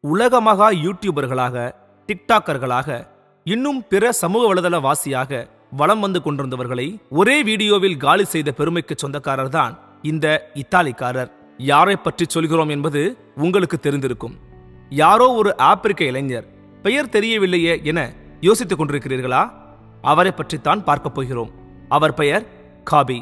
உலகமகா யூடியூபர்களாக டிக்டாக்கர்களாக இன்னும் பிற சமூக வலைதள வாசியாக வலம் வந்து கொண்டிருந்தவர்களை ஒரே வீடியோவில் காலி செய்த பெருமைக்கு சொந்தக்காரர் தான் இந்த இத்தாலிக்காரர் யாரை பற்றி சொல்கிறோம் என்பது உங்களுக்கு தெரிந்திருக்கும் யாரோ ஒரு ஆப்பிரிக்க இளைஞர் பெயர் தெரியவில்லையே என யோசித்துக் கொண்டிருக்கிறீர்களா அவரை பற்றித்தான் பார்க்கப் போகிறோம் அவர் பெயர் காபி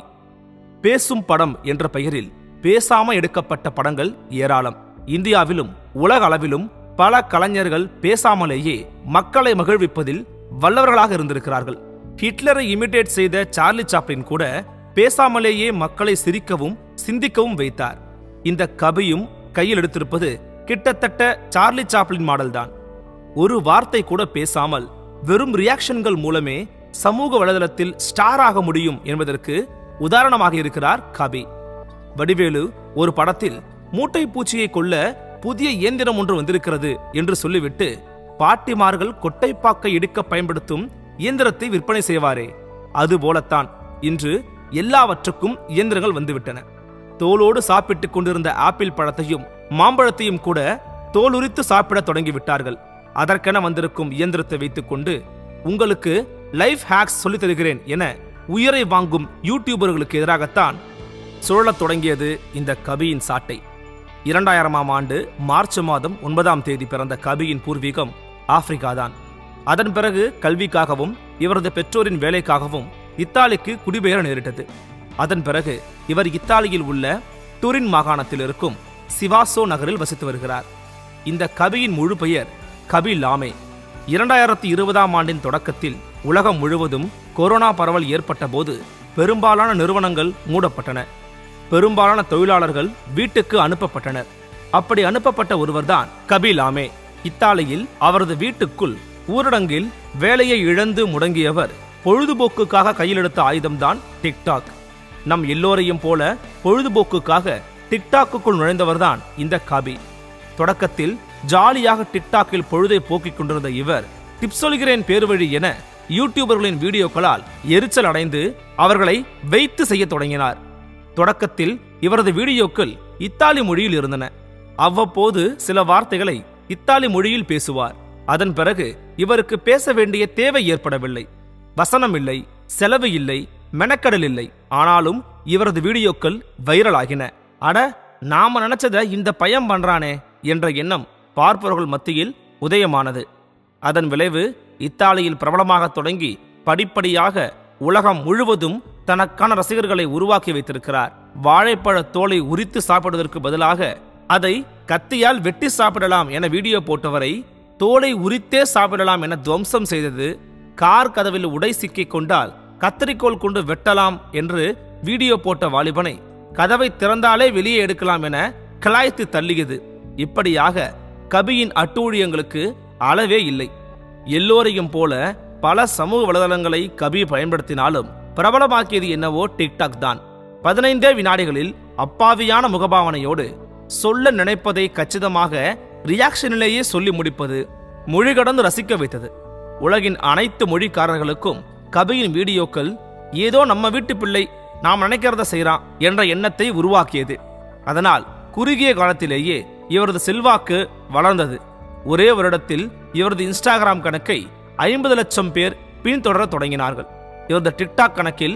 பேசும் படம் என்ற பெயரில் பேசாம எடுக்கப்பட்ட படங்கள் ஏராளம் இந்தியாவிலும் உலக அளவிலும் பல கலைஞர்கள் பேசாமலேயே மக்களை மகிழ்விப்பதில் வல்லவர்களாக இருந்திருக்கிறார்கள் ஹிட்லரை இமிடேட் செய்த சார்லி சாப்ளின் கூட பேசாமலேயே மக்களை சிரிக்கவும் சிந்திக்கவும் வைத்தார் இந்த கபியும் கையில் எடுத்திருப்பது கிட்டத்தட்ட சார்லி சாப்ளின் மாடல் தான் ஒரு வார்த்தை கூட பேசாமல் வெறும் ரியாக்ஷன்கள் மூலமே சமூக வலைதளத்தில் ஸ்டார் ஆக முடியும் என்பதற்கு உதாரணமாக இருக்கிறார் கபி வடிவேலு ஒரு படத்தில் மூட்டை பூச்சியை கொல்ல புதிய இயந்திரம் ஒன்று வந்திருக்கிறது என்று சொல்லிவிட்டு பாட்டிமார்கள் கொட்டைப்பாக்கை இடுக்க பயன்படுத்தும் இயந்திரத்தை விற்பனை செய்வாரே அது போலத்தான் இன்று எல்லாவற்றுக்கும் இயந்திரங்கள் வந்துவிட்டன தோலோடு சாப்பிட்டுக் கொண்டிருந்த ஆப்பிள் பழத்தையும் மாம்பழத்தையும் கூட தோலுரித்து சாப்பிடத் தொடங்கிவிட்டார்கள் அதற்கென வந்திருக்கும் இயந்திரத்தை வைத்துக்கொண்டு உங்களுக்கு லைஃப் ஹேக்ஸ் சொல்லித் தருகிறேன் என உயிரை வாங்கும் யூடியூபர்களுக்கு எதிராகத்தான் சுழலத் தொடங்கியது இந்த கபியின் சாட்டை இரண்டாயிரமாம் ஆண்டு மார்ச் மாதம் ஒன்பதாம் தேதி பிறந்த கபியின் பூர்வீகம் ஆப்பிரிக்காதான் அதன் பிறகு கல்விக்காகவும் இவரது பெற்றோரின் வேலைக்காகவும் இத்தாலிக்கு குடிபெயர நேரிட்டது அதன் பிறகு இவர் இத்தாலியில் உள்ள துரின் மாகாணத்தில் இருக்கும் சிவாசோ நகரில் வசித்து வருகிறார் இந்த கபியின் முழு பெயர் கபி லாமே இரண்டாயிரத்தி இருபதாம் ஆண்டின் தொடக்கத்தில் உலகம் முழுவதும் கொரோனா பரவல் ஏற்பட்ட போது பெரும்பாலான நிறுவனங்கள் மூடப்பட்டன பெரும்பாலான தொழிலாளர்கள் வீட்டுக்கு அனுப்பப்பட்டனர் அப்படி அனுப்பப்பட்ட ஒருவர்தான் கபிலாமே இத்தாலியில் அவரது வீட்டுக்குள் ஊரடங்கில் வேலையை இழந்து முடங்கியவர் பொழுதுபோக்குக்காக கையில் எடுத்த ஆயுதம்தான் டிக்டாக் நம் எல்லோரையும் போல பொழுதுபோக்குக்காக டிக்டாக்குக்குள் நுழைந்தவர்தான் இந்த காபி தொடக்கத்தில் ஜாலியாக டிக்டாக்கில் பொழுதை போக்கிக் கொண்டிருந்த இவர் டிப்ஸ் சொல்கிறேன் பேர் வழி என யூடியூபர்களின் வீடியோக்களால் எரிச்சல் அடைந்து அவர்களை வைத்து செய்யத் தொடங்கினார் தொடக்கத்தில் இவரது வீடியோக்கள் இத்தாலி மொழியில் இருந்தன அவ்வப்போது சில வார்த்தைகளை இத்தாலி மொழியில் பேசுவார் அதன் பிறகு இவருக்கு பேச வேண்டிய தேவை ஏற்படவில்லை வசனம் இல்லை செலவு இல்லை மெனக்கடல் இல்லை ஆனாலும் இவரது வீடியோக்கள் வைரல் ஆகின அட நாம நினைச்சத இந்த பையன் பண்றானே என்ற எண்ணம் பார்ப்பவர்கள் மத்தியில் உதயமானது அதன் விளைவு இத்தாலியில் பிரபலமாக தொடங்கி படிப்படியாக உலகம் முழுவதும் தனக்கான ரசிகர்களை உருவாக்கி வைத்திருக்கிறார் வாழைப்பழ தோலை உரித்து சாப்பிடுவதற்கு பதிலாக அதை கத்தியால் வெட்டி சாப்பிடலாம் என வீடியோ போட்டவரை தோலை உரித்தே சாப்பிடலாம் என துவம்சம் செய்தது கார் கதவில் உடை சிக்கிக் கொண்டால் கத்தரிக்கோல் கொண்டு வெட்டலாம் என்று வீடியோ போட்ட வாலிபனை கதவை திறந்தாலே வெளியே எடுக்கலாம் என கலாய்த்து தள்ளியது இப்படியாக கபியின் அட்டூழியங்களுக்கு அளவே இல்லை எல்லோரையும் போல பல சமூக வலைதளங்களை கபி பயன்படுத்தினாலும் பிரபலமாக்கியது என்னவோ டிக்டாக் தான் பதினைந்தே வினாடிகளில் அப்பாவியான முகபாவனையோடு சொல்ல நினைப்பதை கச்சிதமாக ரியாக்ஷனிலேயே சொல்லி முடிப்பது மொழி கடந்து ரசிக்க வைத்தது உலகின் அனைத்து மொழிக்காரர்களுக்கும் கபியின் வீடியோக்கள் ஏதோ நம்ம வீட்டு பிள்ளை நாம் நினைக்கிறத செய்றான் என்ற எண்ணத்தை உருவாக்கியது அதனால் குறுகிய காலத்திலேயே இவரது செல்வாக்கு வளர்ந்தது ஒரே வருடத்தில் இவரது இன்ஸ்டாகிராம் கணக்கை ஐம்பது லட்சம் பேர் பின்தொடர தொடங்கினார்கள் இவரது டிக்டாக் கணக்கில்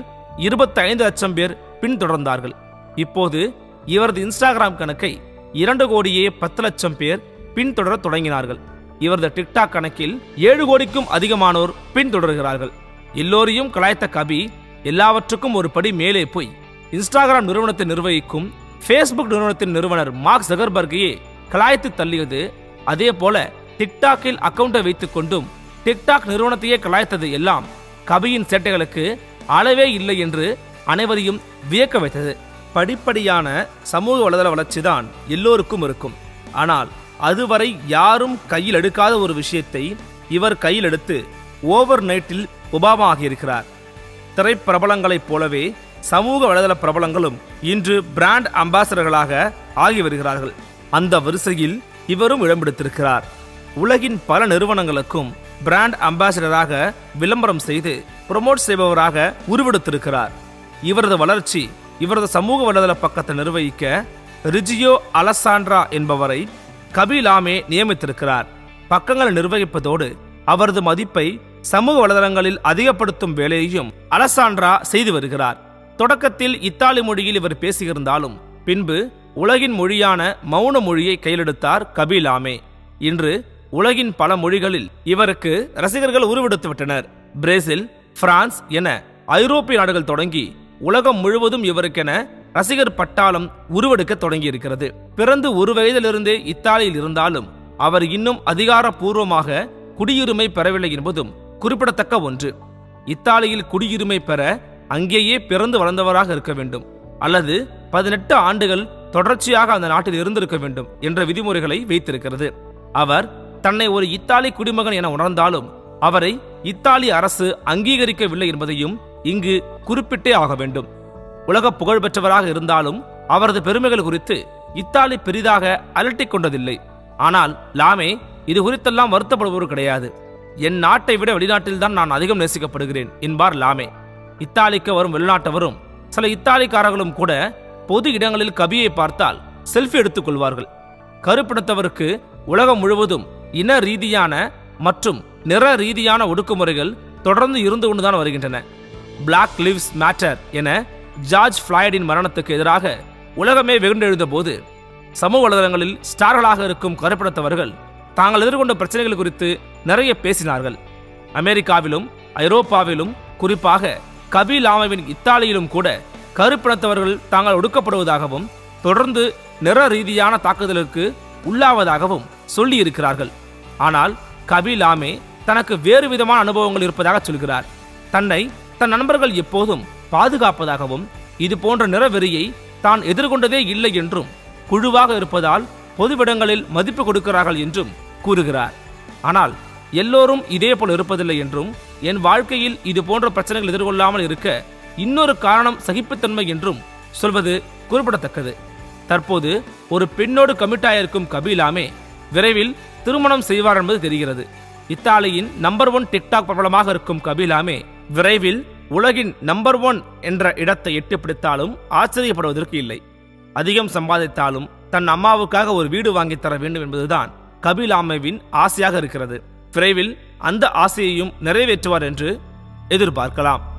25 லட்சம் பேர் பின்தொடர்ந்தார்கள் இப்போது இவரது இன்ஸ்டாகிராம் கணக்கை இரண்டு கோடியே பத்து லட்சம் பேர் பின்தொடர தொடங்கினார்கள் இவரது டிக்டாக் கணக்கில் ஏழு கோடிக்கும் அதிகமானோர் பின்தொடர்கிறார்கள் எல்லோரையும் கலாய்த்த கபி எல்லாவற்றுக்கும் ஒரு படி மேலே போய் இன்ஸ்டாகிராம் நிறுவனத்தை நிர்வகிக்கும் ஃபேஸ்புக் நிறுவனத்தின் நிறுவனர் மார்க் ஜகர்பர்கையே கலாய்த்து தள்ளியது அதே போல டிக்டாக்கில் அக்கவுண்டை வைத்துக் கொண்டும் டிக்டாக் நிறுவனத்தையே கலாய்த்தது எல்லாம் கபியின் சேட்டைகளுக்கு அளவே இல்லை என்று அனைவரையும் வியக்க வைத்தது படிப்படியான சமூக வலைதள வளர்ச்சிதான் எல்லோருக்கும் இருக்கும் ஆனால் அதுவரை யாரும் கையில் எடுக்காத ஒரு விஷயத்தை இவர் கையில் எடுத்து ஓவர் நைட்டில் உபாமா ஆகியிருக்கிறார் திரைப்பிரபலங்களைப் போலவே சமூக வலைதள பிரபலங்களும் இன்று பிராண்ட் அம்பாசடர்களாக ஆகி வருகிறார்கள் அந்த வரிசையில் இவரும் இடம் பிடித்திருக்கிறார் உலகின் பல நிறுவனங்களுக்கும் பிராண்ட் அம்பாசிடராக விளம்பரம் செய்து ப்ரொமோட் செய்பவராக உருவெடுத்திருக்கிறார் இவரது வளர்ச்சி இவரது சமூக வலைதள பக்கத்தை நிர்வகிக்க ரிஜியோ அலசாண்ட்ரா என்பவரை கபிலாமே நியமித்திருக்கிறார் பக்கங்களை நிர்வகிப்பதோடு அவரது மதிப்பை சமூக வலைதளங்களில் அதிகப்படுத்தும் வேலையையும் அலசாண்ட்ரா செய்து வருகிறார் தொடக்கத்தில் இத்தாலி மொழியில் இவர் பேசியிருந்தாலும் பின்பு உலகின் மொழியான மௌன மொழியை கையிலெடுத்தார் கபிலாமே இன்று உலகின் பல மொழிகளில் இவருக்கு ரசிகர்கள் உருவெடுத்து விட்டனர் பிரேசில் பிரான்ஸ் என ஐரோப்பிய நாடுகள் தொடங்கி உலகம் முழுவதும் இவருக்கென ரசிகர் பட்டாளம் உருவெடுக்க தொடங்கியிருக்கிறது பிறந்து ஒரு வயதிலிருந்தே இத்தாலியில் இருந்தாலும் அவர் இன்னும் அதிகாரப்பூர்வமாக குடியுரிமை பெறவில்லை என்பதும் குறிப்பிடத்தக்க ஒன்று இத்தாலியில் குடியுரிமை பெற அங்கேயே பிறந்து வளர்ந்தவராக இருக்க வேண்டும் அல்லது பதினெட்டு ஆண்டுகள் தொடர்ச்சியாக அந்த நாட்டில் இருந்திருக்க வேண்டும் என்ற விதிமுறைகளை வைத்திருக்கிறது அவர் தன்னை ஒரு இத்தாலி குடிமகன் என உணர்ந்தாலும் அவரை இத்தாலி அரசு அங்கீகரிக்கவில்லை என்பதையும் இங்கு குறிப்பிட்டே ஆக வேண்டும் உலக புகழ்பெற்றவராக இருந்தாலும் அவரது பெருமைகள் குறித்து இத்தாலி பெரிதாக அலட்டிக் கொண்டதில்லை ஆனால் லாமே இது குறித்தெல்லாம் வருத்தப்படுபவர் கிடையாது என் நாட்டை விட வெளிநாட்டில்தான் நான் அதிகம் நேசிக்கப்படுகிறேன் என்பார் லாமே இத்தாலிக்கு வரும் வெளிநாட்டவரும் சில இத்தாலிக்காரர்களும் கூட பொது இடங்களில் கபியை பார்த்தால் செல்ஃபி எடுத்துக் கொள்வார்கள் கருப்பினத்தவருக்கு உலகம் முழுவதும் இன ரீதியான மற்றும் நிற ரீதியான ஒடுக்குமுறைகள் தொடர்ந்து இருந்து கொண்டுதான் வருகின்றன பிளாக் லிவ்ஸ் மேட்டர் என ஜார்ஜ் ஃபிளாய்டின் மரணத்துக்கு எதிராக உலகமே வெகுண்டெழுந்த போது சமூக வலைதளங்களில் ஸ்டார்களாக இருக்கும் கருப்பினத்தவர்கள் தாங்கள் எதிர்கொண்ட பிரச்சனைகள் குறித்து நிறைய பேசினார்கள் அமெரிக்காவிலும் ஐரோப்பாவிலும் குறிப்பாக கபிலாமாவின் இத்தாலியிலும் கூட கருப்பினத்தவர்கள் தாங்கள் ஒடுக்கப்படுவதாகவும் தொடர்ந்து நிற ரீதியான தாக்குதலுக்கு உள்ளாவதாகவும் சொல்லியிருக்கிறார்கள் ஆனால் கபிலாமே தனக்கு வேறு விதமான அனுபவங்கள் இருப்பதாக சொல்கிறார் தன்னை தன் நண்பர்கள் எப்போதும் பாதுகாப்பதாகவும் இது போன்ற நிறவெறியை தான் எதிர்கொண்டதே இல்லை என்றும் குழுவாக இருப்பதால் பொதுவிடங்களில் மதிப்பு கொடுக்கிறார்கள் என்றும் கூறுகிறார் ஆனால் எல்லோரும் இதே போல் இருப்பதில்லை என்றும் என் வாழ்க்கையில் இது போன்ற பிரச்சனைகள் எதிர்கொள்ளாமல் இருக்க இன்னொரு காரணம் சகிப்புத்தன்மை என்றும் சொல்வது குறிப்பிடத்தக்கது தற்போது ஒரு பெண்ணோடு கமிட்டாயிருக்கும் கபீலாமே விரைவில் திருமணம் செய்வார் என்பது தெரிகிறது இத்தாலியின் நம்பர் ஒன் டிக்டாக் பிரபலமாக இருக்கும் கபீலாமே விரைவில் உலகின் நம்பர் ஒன் என்ற இடத்தை எட்டி பிடித்தாலும் ஆச்சரியப்படுவதற்கு இல்லை அதிகம் சம்பாதித்தாலும் தன் அம்மாவுக்காக ஒரு வீடு வாங்கி தர வேண்டும் என்பதுதான் கபில் ஆமைவின் ஆசையாக இருக்கிறது விரைவில் அந்த ஆசையையும் நிறைவேற்றுவார் என்று எதிர்பார்க்கலாம்